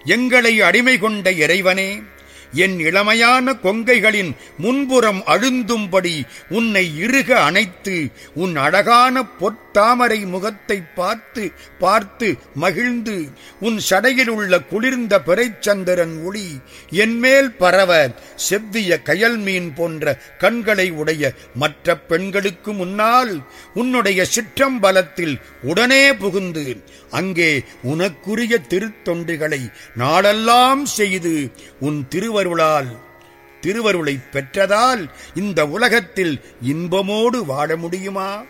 எங்களை அடிமை கொண்ட இறைவனே என் இளமையான கொங்கைகளின் முன்புறம் அழுந்தும்படி உன்னை இறுக அணைத்து உன் அழகான பொற்தாமரை முகத்தை பார்த்து பார்த்து மகிழ்ந்து உன் சடையில் உள்ள குளிர்ந்த பிறைச்சந்திரன் ஒளி என்மேல் பரவ செவ்விய கயல் மீன் போன்ற கண்களை உடைய மற்ற பெண்களுக்கு முன்னால் உன்னுடைய சிற்றம்பலத்தில் உடனே புகுந்து அங்கே உனக்குரிய திருத்தொண்டுகளை நாளெல்லாம் செய்து உன் திருவருளால் திருவருளை பெற்றதால் இந்த உலகத்தில் இன்பமோடு வாழ முடியுமா